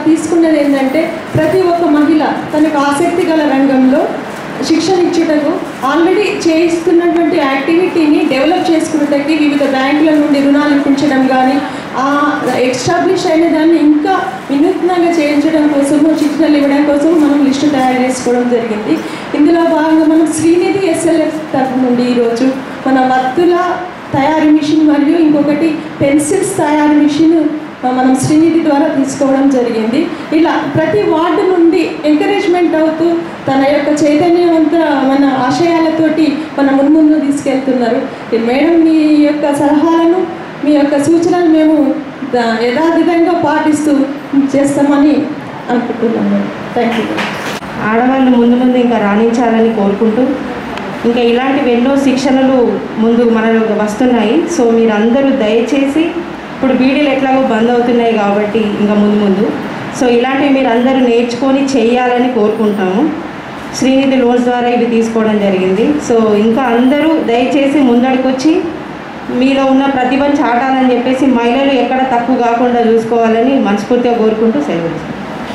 తీసుకున్నది ఏంటంటే ప్రతి ఒక్క మహిళ తనకు ఆసక్తి గల రంగంలో శిక్షణ ఇచ్చుటకు ఆల్రెడీ చేయిస్తున్నటువంటి యాక్టివిటీని డెవలప్ చేసుకున్నటకి వివిధ బ్యాంకుల నుండి రుణాలు ఇప్పించడం కానీ ఆ ఎస్టాబ్లిష్ అయిన దాన్ని ఇంకా వినూత్నంగా చేయించడం కోసము శిక్షణలు ఇవ్వడం కోసం మనం లిస్టు తయారు చేసుకోవడం జరిగింది ఇందులో భాగంగా మనం శ్రీనిధి ఎస్ఎల్ఎఫ్ తరఫు నుండి ఈరోజు మన వత్తుల తయారీ మిషన్ మరియు ఇంకొకటి పెన్సిల్స్ తయారీ మిషన్ మనం శ్రీనిధి ద్వారా తీసుకోవడం జరిగింది ఇలా ప్రతి వార్డు నుండి ఎంకరేజ్మెంట్ అవుతూ తన యొక్క చైతన్యవంతమైన ఆశయాలతోటి మన ముందు తీసుకెళ్తున్నారు ఈ మేడం మీ యొక్క సలహాలను మీ యొక్క సూచనలు మేము ద- యథాతథంగా పాటిస్తూ చేస్తామని అనుకుంటున్నాము థ్యాంక్ యూ ఆడవాళ్ళు ముందు ముందు ఇంకా రాణించాలని కోరుకుంటూ ఇంకా ఇలాంటివి ఎన్నో శిక్షణలు ముందు మనలో వస్తున్నాయి సో మీరందరూ దయచేసి ఇప్పుడు బీడీలు ఎట్లాగో బంద్ అవుతున్నాయి కాబట్టి ఇంకా ముందు ముందు సో ఇలాంటివి మీరు అందరూ నేర్చుకొని చేయాలని కోరుకుంటాము శ్రీనిధి లోన్స్ ద్వారా ఇవి తీసుకోవడం జరిగింది సో ఇంకా అందరూ దయచేసి ముందడికొచ్చి మీలో ఉన్న ప్రతిభను చాటాలని చెప్పేసి మహిళలు ఎక్కడ తక్కువ కాకుండా చూసుకోవాలని మనస్ఫూర్తిగా కోరుకుంటూ సెలవు ఇస్తున్నాను.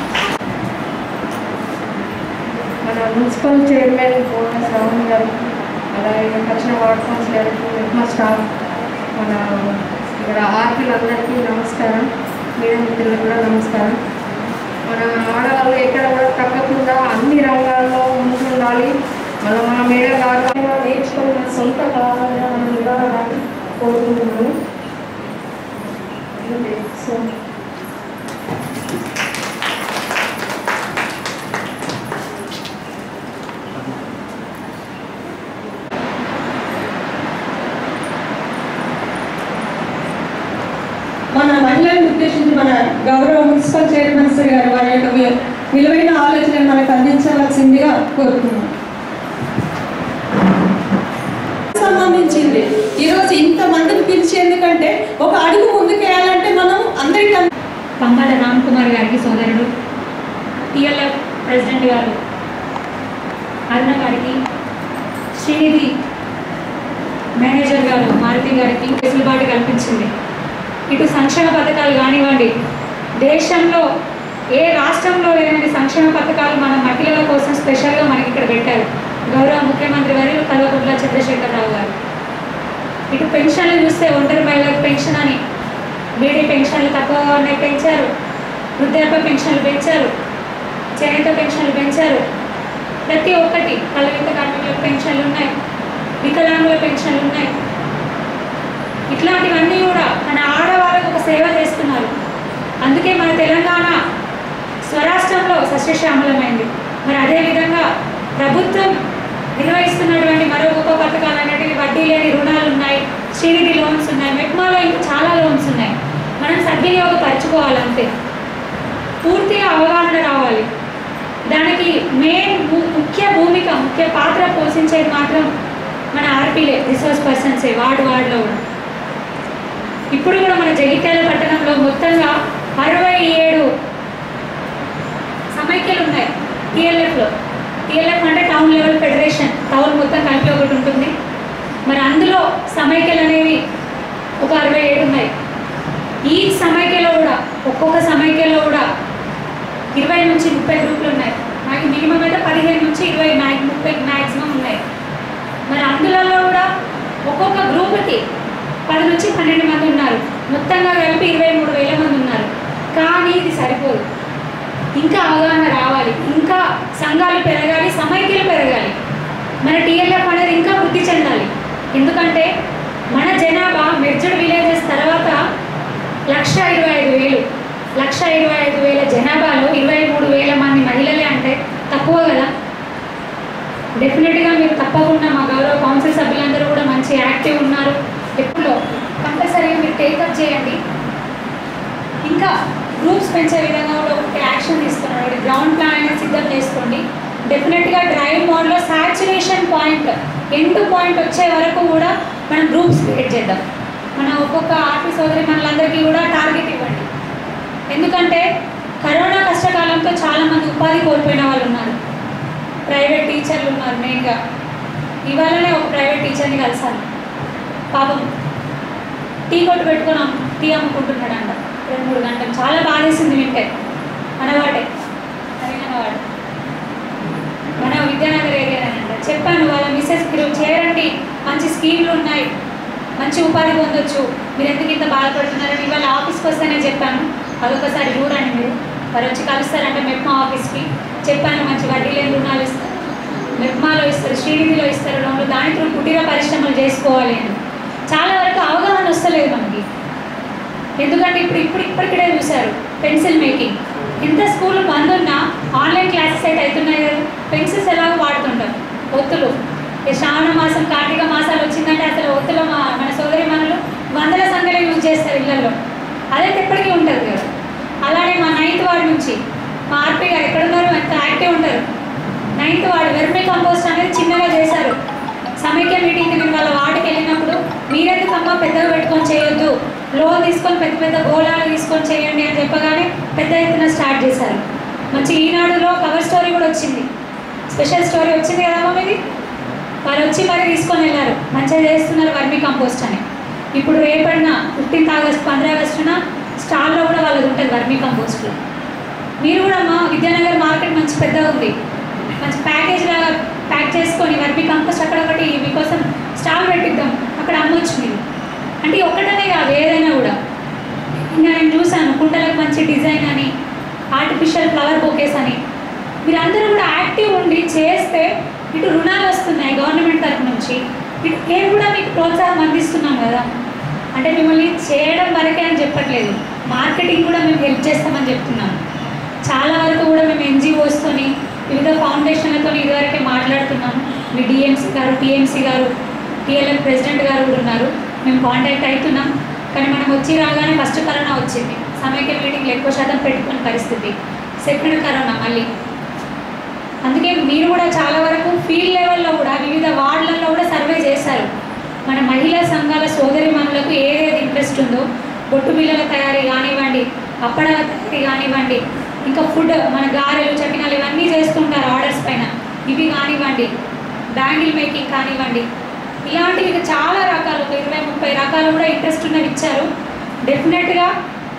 మన మున్సిపల్ చైర్మన్ కోన శ్రావణ్ గారు అలాగే వచ్చిన వార్డ్ కౌన్సిలర్ మా స్టాఫ్ మన ఇక్కడ ఆర్పీలందరికీ నమస్కారం మీడియా మిత్రులకు కూడా నమస్కారం మన ఆడవాళ్ళు ఎక్కడ కూడా తగ్గకుండా అన్ని రంగాల్లో ముందుండాలి మన మన మేడం గారు నేర్చుకున్న సొంత కావాలని మనం ఇవ్వాలని కోరుకుంటున్నాను సో మన మహిళలను ఉద్దేశించి మన గౌరవ మున్సిపల్ చైర్మన్ శ్రీ గారు వారి యొక్క వి- విలువైన ఆలోచనలు మనకు అందించవలసిందిగా కోరుతున్నాం సంబంధించింది ఈరోజు ఇంత మందిని పిలిచి ఎందుకంటే ఒక అడుగు ముందుకేయాలంటే మనం అందరికీ పంబాల రామ్ కుమార్ గారికి సోదరుడు టిఎల్ఎఫ్ ప్రెసిడెంట్ గారు అరుణ గారికి శ్రీనిధి మేనేజర్ గారు మారుతి గారికి వెసులుబాటు కల్పించింది ఇటు సంక్షేమ పథకాలు కానివ్వండి దేశంలో ఏ రాష్ట్రంలో లేని సంక్షేమ పథకాలు మన మహిళల కోసం స్పెషల్గా మనకి ఇక్కడ పెట్టారు గౌరవ ముఖ్యమంత్రి గారు కల్వకుంట్ల చంద్రశేఖరరావు గారు ఇటు పెన్షన్లు చూస్తే ఒంటరి మహిళలకు పెన్షన్ అని బీడీ పెన్షన్లు తక్కువగా ఉన్నాయి పెంచారు వృద్ధాప్య పెన్షన్లు పెంచారు చేనేత పెన్షన్లు పెంచారు ప్రతి ఒక్కటి కలవిత కార్మికులకు పెన్షన్లు ఉన్నాయి వికలాంగుల పెన్షన్లు ఉన్నాయి ఇట్లాంటివన్నీ కూడా మన ఆడవాళ్ళకు ఒక సేవ చేస్తున్నారు అందుకే మన తెలంగాణ స్వరాష్ట్రంలో సస్యశ్యామలమైంది మరి అదేవిధంగా ప్రభుత్వం నిర్వహిస్తున్నటువంటి మరో గొప్ప పథకాలు అనేటివి వడ్డీ లేని రుణాలు ఉన్నాయి శ్రీనిధి లోన్స్ ఉన్నాయి మెప్మాలో ఇంకా చాలా లోన్స్ ఉన్నాయి మనం సద్వినియోగపరచుకోవాలంతే పూర్తిగా అవగాహన రావాలి దానికి మెయిన్ ము- ముఖ్య భూమిక ముఖ్య పాత్ర పోషించేది మాత్రం మన ఆర్పీలే రిసోర్స్ పర్సన్సే వార్డు వార్డులో కూడా ఇప్పుడు కూడా మన జగిత్యాల పట్టణంలో మొత్తంగా అరవై ఏడు సమైక్యలు ఉన్నాయి టీఎల్ఎఫ్లో టీఎల్ఎఫ్ అంటే టౌన్ లెవెల్ ఫెడరేషన్ టౌన్ మొత్తం కలిపి ఒకటి ఉంటుంది మరి అందులో సమైక్యలు అనేవి ఒక అరవై ఏడు ఉన్నాయి ఈ సమైక్యలో కూడా ఒక్కొక్క సమైక్యలో కూడా ఇరవై నుంచి ముప్పై గ్రూపులు ఉన్నాయి మనకి మినిమం అయితే పదిహేను నుంచి ఇరవై మ్యాక్ ముప్పై మ్యాక్సిమం ఉన్నాయి మరి అందులో కూడా ఒక్కొక్క గ్రూప్కి పది నుంచి పన్నెండు మంది ఉన్నారు మొత్తంగా కలిపి ఇరవై మూడు వేల మంది ఉన్నారు కానీ ఇది సరిపోదు ఇంకా అవగాహన రావాలి ఇంకా సంఘాలు పెరగాలి సమైక్యలు పెరగాలి మన టీఎల్ఎఫ్ అనేది ఇంకా వృద్ధి చెందాలి ఎందుకంటే మన జనాభా మెర్జడ్ విలేజెస్ తర్వాత లక్ష ఇరవై ఐదు వేలు లక్ష ఇరవై ఐదు వేల జనాభాలో ఇరవై మూడు వేల మంది మహిళలే అంటే తక్కువ కదా డెఫినెట్గా మీరు తప్పకుండా మా గౌరవ కౌన్సిల్ సభ్యులందరూ కూడా మంచి యాక్టివ్ ఉన్నారు ఎప్పుడో కంపల్సరీగా మీరు టేకప్ చేయండి ఇంకా గ్రూప్స్ పెంచే విధంగా కూడా ఒకటి యాక్షన్ తీసుకున్నాడు గ్రౌండ్ ప్లాన్ అనేది సిద్ధం చేసుకోండి డెఫినెట్గా డ్రైవ్ మోడ్లో సాచురేషన్ పాయింట్ ఎండ్ పాయింట్ వచ్చే వరకు కూడా మనం గ్రూప్స్ క్రియేట్ చేద్దాం మన ఒక్కొక్క ఆర్టీ సోదరి మనలందరికీ కూడా టార్గెట్ ఇవ్వండి ఎందుకంటే కరోనా కష్టకాలంతో చాలామంది ఉపాధి కోల్పోయిన వాళ్ళు ఉన్నారు ప్రైవేట్ టీచర్లు ఉన్నారు మెయిన్గా ఇవాళనే ఒక ప్రైవేట్ టీచర్ని కలిసాను పాపం టీ కొట్టు పెట్టుకొని అమ్ము- టీ అమ్ముకుంటున్నాడంట రెండు మూడు గంటలు చాలా బాధేసింది వింటే మనవాడే మనవాడు మన విద్యానగర్ ఏరియా అంట చెప్పాను వాళ్ళ మిస్సెస్ మీరు చేరండి మంచి స్కీమ్లు ఉన్నాయి మంచి ఉపాధి పొందొచ్చు మీరు ఎందుకు ఇంత బాధపడుతున్నారని ఇవాళ ఆఫీస్కి వస్తేనే చెప్పాను అదొకసారి చూడండి మీరు వారు వచ్చి కలుస్తారంటే మెప్మా ఆఫీస్కి చెప్పాను మంచి వడ్డీ లేని రుణాలు ఇస్తారు మెప్మాలో ఇస్తారు శ్రీనిధిలో ఇస్తారు లోన్లు దాని త్రూ కుటీర పరిశ్రమలు చేసుకోవాలి అని చాలా వరకు అవగాహన వస్తలేదు మనకి ఎందుకంటే ఇప్పుడు ఇప్పుడు ఇప్పటికిడే చూశారు పెన్సిల్ మేకింగ్ ఎంత స్కూల్ బంద్ ఉన్నా ఆన్లైన్ క్లాసెస్ అయితే అవుతున్నాయి కదా పెన్సిల్స్ ఎలాగో వాడుతుంటాం ఒత్తులు ఈ శ్రావణ మాసం కార్తీక మాసాలు వచ్చిందంటే అసలు ఒత్తులు మా మన సోదరి మనలు వందల సంఖ్యలో యూజ్ చేస్తారు ఇళ్లలో అదైతే ఎప్పటికీ ఉంటుంది కదా అలానే మా నైన్త్ వార్డ్ నుంచి మా ఆర్పీ గారు ఎక్కడున్నారు ఎంత యాక్టివ్ ఉంటారు నైన్త్ వార్డ్ వెర్మి కంపోస్ట్ అనేది చిన్నగా చేశారు సమైక్య మీటింగ్కి నేను వాళ్ళ వార్డుకి వెళ్ళినప్పుడు మీరెందుకమ్మా పెద్దగా పెట్టుకొని చేయొద్దు లోన్ తీసుకొని పెద్ద పెద్ద గోళాలు తీసుకొని చేయండి అని చెప్పగానే పెద్ద ఎత్తున స్టార్ట్ చేశారు మంచి ఈనాడులో కవర్ స్టోరీ కూడా వచ్చింది స్పెషల్ స్టోరీ వచ్చింది కదమ్మా మీది వాళ్ళు వచ్చి మరి తీసుకొని వెళ్ళారు మంచిగా చేస్తున్నారు వర్మీ కంపోస్ట్ అని ఇప్పుడు రేపడిన ఫిఫ్టీన్త్ ఆగస్ట్ పంద్ర ఆగస్టున స్టాల్లో కూడా వాళ్ళది ఉంటుంది వర్మీ కంపోస్ట్లో మీరు కూడా మా విద్యానగర్ మార్కెట్ మంచి పెద్దగా ఉంది మంచి ప్యాకేజ్ లాగా ప్యాక్ చేసుకొని వర్మీ కంపోస్ట్ అక్కడ ఒకటి మీకోసం స్టాల్ పెట్టిద్దాం అక్కడ అమ్మొచ్చు మీరు అంటే ఒక్కటనే కాదు ఏదైనా కూడా ఇంకా నేను చూసాను కుండలకు మంచి డిజైన్ అని ఆర్టిఫిషియల్ ఫ్లవర్ బొకేస్ అని మీరందరూ కూడా యాక్టివ్ ఉండి చేస్తే ఇటు రుణాలు వస్తున్నాయి గవర్నమెంట్ తరఫు నుంచి ఇటు మేము కూడా మీకు ప్రోత్సాహం అందిస్తున్నాం కదా అంటే మిమ్మల్ని చేయడం వరకే అని చెప్పట్లేదు మార్కెటింగ్ కూడా మేము హెల్ప్ చేస్తామని చెప్తున్నాం చాలా వరకు కూడా మేము ఎన్జిఓస్తోని వివిధ ఫౌండేషన్లతో ఇదివరకే మాట్లాడుతున్నాము మీ డిఎంసీ గారు టీఎంసీ గారు టీఎల్ఎం ప్రెసిడెంట్ గారు కూడా ఉన్నారు మేము కాంటాక్ట్ అవుతున్నాం కానీ మనం వచ్చి రాగానే ఫస్ట్ కరోనా వచ్చింది సమైక్య మీటింగ్లు ఎక్కువ శాతం పెట్టుకునే పరిస్థితి సెకండ్ కరోనా మళ్ళీ అందుకే మీరు కూడా చాలా వరకు ఫీల్డ్ లెవెల్లో కూడా వివిధ వార్డులలో కూడా సర్వే చేశారు మన మహిళా సంఘాల సోదరి మనులకు ఏదేది ఇంట్రెస్ట్ ఉందో బొట్టు బిళ్ళల తయారీ కానివ్వండి అప్పడాల తయారీ కానివ్వండి ఇంకా ఫుడ్ మన గారెలు చకినాలు ఇవన్నీ చేస్తుంటారు ఆర్డర్స్ పైన ఇవి కానివ్వండి బ్యాంగిల్ మేకింగ్ కానివ్వండి ఇలాంటివి ఇంకా చాలా రకాలు ఒక ఇరవై ముప్పై రకాలు కూడా ఇంట్రెస్ట్ ఉన్నవి ఇచ్చారు డెఫినెట్గా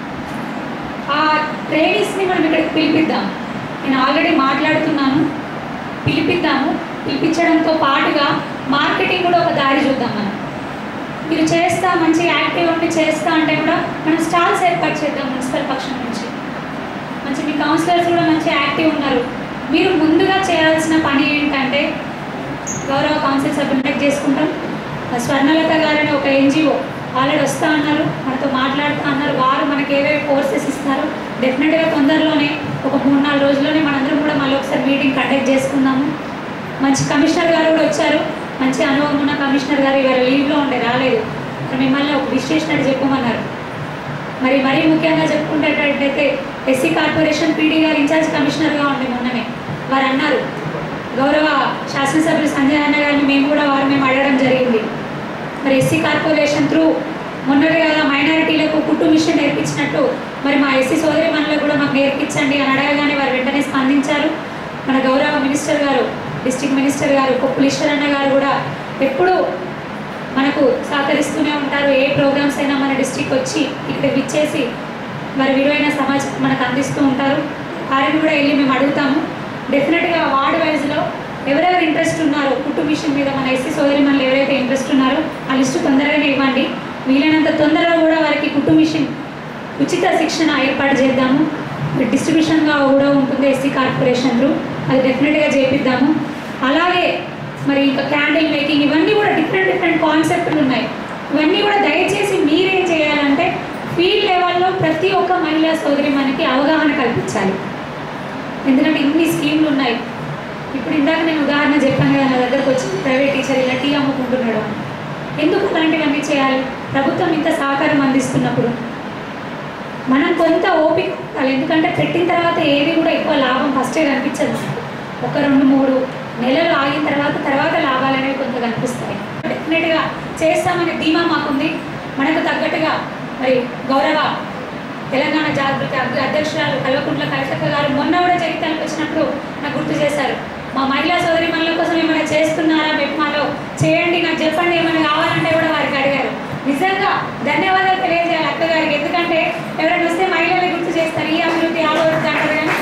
ఆ ట్రైనీస్ని మనం ఇక్కడికి పిలిపిద్దాం నేను ఆల్రెడీ మాట్లాడుతున్నాను పిలిపిద్దాము పిలిపించడంతో పాటుగా మార్కెటింగ్ కూడా ఒక దారి చూద్దాం మనం మీరు చేస్తా మంచి యాక్టివ్ ఉండి చేస్తా అంటే కూడా మనం స్టాల్స్ ఏర్పాటు చేద్దాం మున్సిపల్ పక్షం నుంచి మంచి మీ కౌన్సిలర్స్ కూడా మంచి యాక్టివ్ ఉన్నారు మీరు ముందుగా చేయాల్సిన పని ఏంటంటే గౌరవ కౌన్సిల్ సభ్యులు కనెక్ట్ చేసుకుంటాం స్వర్ణలత గారని ఒక ఎన్జిఓ ఆల్రెడీ వస్తా అన్నారు మనతో మాట్లాడుతూ అన్నారు వారు మనకి ఏవేవి కోర్సెస్ ఇస్తారు డెఫినెట్గా తొందరలోనే ఒక మూడు నాలుగు రోజుల్లోనే మనందరం కూడా మళ్ళీ ఒకసారి మీటింగ్ కండక్ట్ చేసుకుందాము మంచి కమిషనర్ గారు కూడా వచ్చారు మంచి అనుభవం ఉన్న కమిషనర్ గారు ఇవాళ లీవ్లో ఉండే రాలేదు మరి మిమ్మల్ని ఒక విశ్లేషణ చెప్పమన్నారు మరి మరీ ముఖ్యంగా చెప్పుకుంటేటట్టయితే ఎస్సీ కార్పొరేషన్ పీడీ గారు ఇన్ఛార్జ్ కమిషనర్గా ఉండే మొన్ననే వారు అన్నారు గౌరవ శాసనసభ్యులు సంజయ్ అన్న గారిని మేము కూడా వారు మేము అడగడం జరిగింది మరి ఎస్సీ కార్పొరేషన్ త్రూ మొన్నటి కదా మైనారిటీలకు కుట్టు మిషన్ నేర్పించినట్టు మరి మా ఎస్సీ సోదరి మనలకు కూడా మాకు నేర్పించండి అని అడగగానే వారు వెంటనే స్పందించారు మన గౌరవ మినిస్టర్ గారు డిస్ట్రిక్ట్ మినిస్టర్ గారు కొప్పులు ఈశ్వరన్న గారు కూడా ఎప్పుడూ మనకు సహకరిస్తూనే ఉంటారు ఏ ప్రోగ్రామ్స్ అయినా మన డిస్ట్రిక్ట్ వచ్చి ఇక్కడ విచ్చేసి మరి విలువైన సమాచారం మనకు అందిస్తూ ఉంటారు వారిని కూడా వెళ్ళి మేము అడుగుతాము డెఫినెట్గా వార్డ్ వైజ్లో ఎవరెవరు ఇంట్రెస్ట్ ఉన్నారో కుట్టు మిషన్ మీద మన ఎస్సీ సోదరి మనలు ఎవరైతే ఇంట్రెస్ట్ ఉన్నారో ఆ లిస్టు తొందరగానే ఇవ్వండి వీలైనంత తొందరగా కూడా వారికి కుట్టు మిషన్ ఉచిత శిక్షణ ఏర్పాటు చేద్దాము డిస్ట్రిబ్యూషన్గా కూడా ఉంటుంది ఎస్సీ కార్పొరేషన్ త్రూ అది డెఫినెట్గా చేపిద్దాము అలాగే మరి ఇంకా క్యాండిల్ మేకింగ్ ఇవన్నీ కూడా డిఫరెంట్ డిఫరెంట్ కాన్సెప్ట్లు ఉన్నాయి ఇవన్నీ కూడా దయచేసి మీరేం చేయాలంటే ఫీల్డ్ లెవెల్లో ప్రతి ఒక్క మహిళా సోదరి మనకి అవగాహన కల్పించాలి ఎందుకంటే ఇన్ని స్కీమ్లు ఉన్నాయి ఇప్పుడు ఇందాక నేను ఉదాహరణ చెప్పాను కదా నా దగ్గరకు వచ్చి ప్రైవేట్ టీచర్ ఇలా టీ అమ్ముకుంటున్నాడు అని ఎందుకు అలాంటివన్నీ చేయాలి ప్రభుత్వం ఇంత సహకారం అందిస్తున్నప్పుడు మనం కొంత ఓపిక ఉండాలి ఎందుకంటే పెట్టిన తర్వాత ఏది కూడా ఎక్కువ లాభం ఫస్టే కనిపించదు మనకు ఒక రెండు మూడు నెలలు ఆగిన తర్వాత తర్వాత లాభాలు అనేవి కొంత కనిపిస్తాయి డెఫినెట్గా చేస్తామనే ధీమా మాకుంది మనకు తగ్గట్టుగా మరి గౌరవ తెలంగాణ జాగృతి అధ్య- అధ్యక్షురాలు కల్వకుంట్ల కవితక్క గారు మొన్న కూడా జగిత్యాలకు వచ్చినప్పుడు నాకు గుర్తు చేశారు మా మహిళా సోదరి మనుల కోసం ఏమైనా చేస్తున్నారా మెప్మాలో చేయండి నాకు చెప్పండి ఏమైనా కావాలంటే కూడా వారికి అడిగారు నిజంగా ధన్యవాదాలు తెలియజేయాలి అక్క గారికి ఎందుకంటే ఎవరైనా వస్తే మహిళలు గుర్తు చేస్తారు ఈ అభివృద్ధి ఆ అభివృద్ధి అంటారు కానీ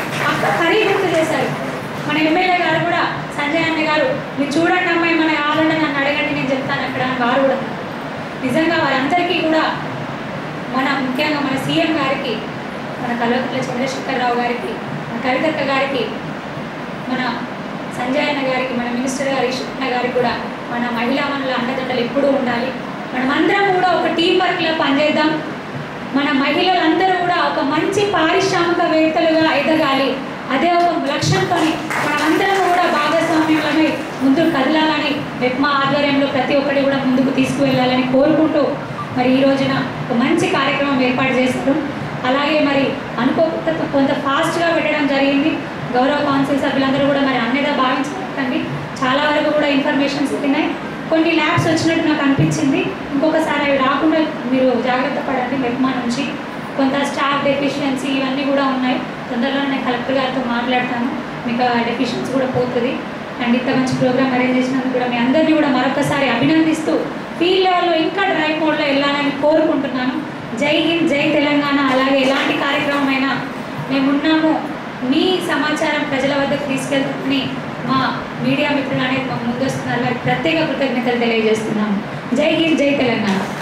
మన ఎమ్మెల్యే గారు కూడా సంజయ్ అన్న గారు మీరు చూడండి అమ్మాయి మన కావాలంటే నన్ను అడగండి నేను చెప్తాను అక్కడ అని వారు కూడా నిజంగా వారందరికీ కూడా మన ముఖ్యంగా మన సీఎం గారికి మన కల్వకుంట్ల చంద్రశేఖరరావు గారికి మన కవితక్క గారికి మన సంజయ్ అన్న గారికి మన మినిస్టర్ గారి అన్న గారికి కూడా మన మహిళా మనుల అండదండలు ఎప్పుడూ ఉండాలి మనమందరం కూడా ఒక టీం వర్క్లో పనిచేద్దాం మన మహిళలందరూ కూడా ఒక మంచి పారిశ్రామికవేత్తలుగా ఎదగాలి అదే ఒక లక్ష్యంతో మనమందరం కూడా భాగస్వామ్యంలోనే ముందుకు కదలాలని మెప్మా ఆధ్వర్యంలో ప్రతి ఒక్కటి కూడా ముందుకు తీసుకువెళ్ళాలని కోరుకుంటూ మరి ఈ రోజున ఒక మంచి కార్యక్రమం ఏర్పాటు చేస్తారు అలాగే మరి అనుకోకుండా కొంత ఫాస్ట్గా పెట్టడం జరిగింది గౌరవ కౌన్సిల్ సభ్యులందరూ కూడా మరి అన్నదా భావించకండి చాలా వరకు కూడా ఇన్ఫర్మేషన్స్ ఉన్నాయి కొన్ని ల్యాబ్స్ వచ్చినట్టు నాకు అనిపించింది ఇంకొకసారి అవి రాకుండా మీరు జాగ్రత్త పడండి మెప్మా నుంచి కొంత స్టాఫ్ డెఫిషియన్సీ ఇవన్నీ కూడా ఉన్నాయి తొందరలో నేను కలెక్టర్ గారితో మాట్లాడతాను మీకు ఆ డెఫిషియన్సీ కూడా పోతుంది అండ్ ఇంత మంచి ప్రోగ్రామ్ అరేంజ్ చేసినందుకు కూడా మీ అందరినీ కూడా మరొకసారి అభినందిస్తూ ఫీల్డ్ లెవెల్లో ఇంకా డ్రైవ్ మోడ్లో వెళ్ళాలని కోరుకుంటున్నాను జై హింద్ జై తెలంగాణ అలాగే ఎలాంటి కార్యక్రమం అయినా మేమున్నాము మీ సమాచారం ప్రజల వద్దకు తీసుకెళ్తుందని మా మీడియా మిత్రులు అనేది మాకు ముందొస్తున్నారు వారికి ప్రత్యేక కృతజ్ఞతలు తెలియజేస్తున్నాము జై హింద్ జై తెలంగాణ